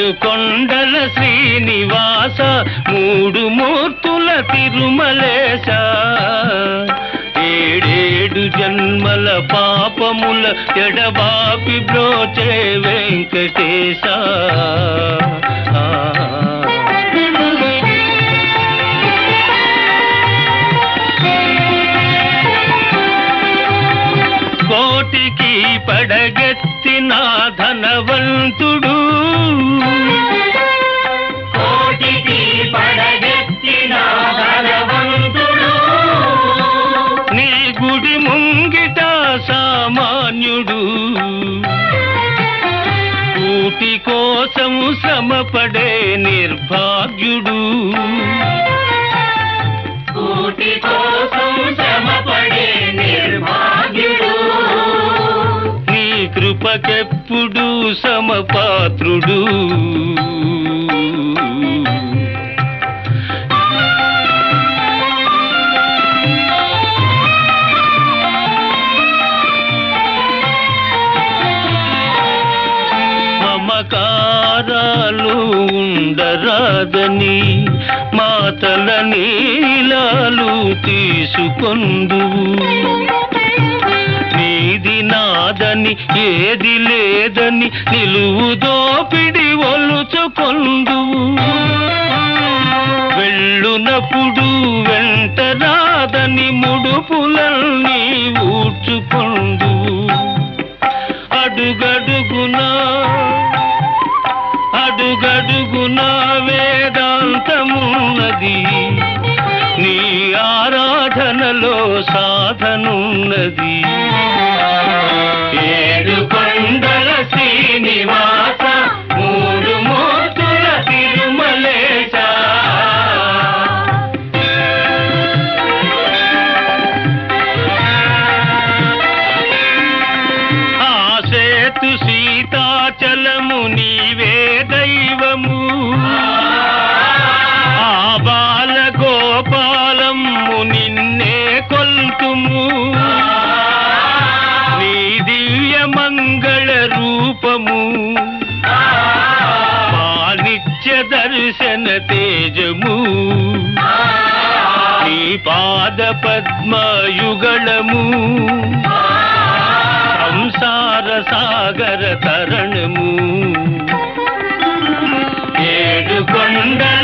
కొండల శ్రీనివాస మూడు మూర్తుల తిరుమలేశ ఏడేడు జన్మల పాపముల ఎడబాపి బ్రోచే వెంకటేశ కోటికి పడగెత్తిన ధనవంతుడు కోటికి పడగెత్తిన ధనవంతుడు నీ గుడి ముంగిట సామాన్యుడు కూటి కోసం శ్రమపడే నిర్భాగ్యుడు కోటి కోసం శ్రమపడే నిర్భాగ్యుడు నీ కృపకెప్పుడు సమపాత్రుడు మమకారాలు ఉండరాదని మాతల నీలాలు తీసుకొందువు నీది నాదని ఏది లేదని నిలువు దోపిడి ఒలుచుకొందువు వెళ్ళునప్పుడు వెంట రాదని ముడుపులన్నీ ఊడ్చుకొందువు అడుగడుగునా అడుగడుగునా వేదాంతమున్నది నీ ఆరాధనలో సాధనున్నది ఏడు కొండల శ్రీనివాస మూడు మూర్తుల తిరుమలేశ ఆ సేతు సీతాచలము నీవే దైవము ఆ బాల గోపాలము నిన్నే కొల్తుము నీ దివ్య మంగళ రూపము మా నిత్య దర్శన తేజము నీ పాద పద్మయుగళము సంసార సాగర తరణము ఏడు కొండల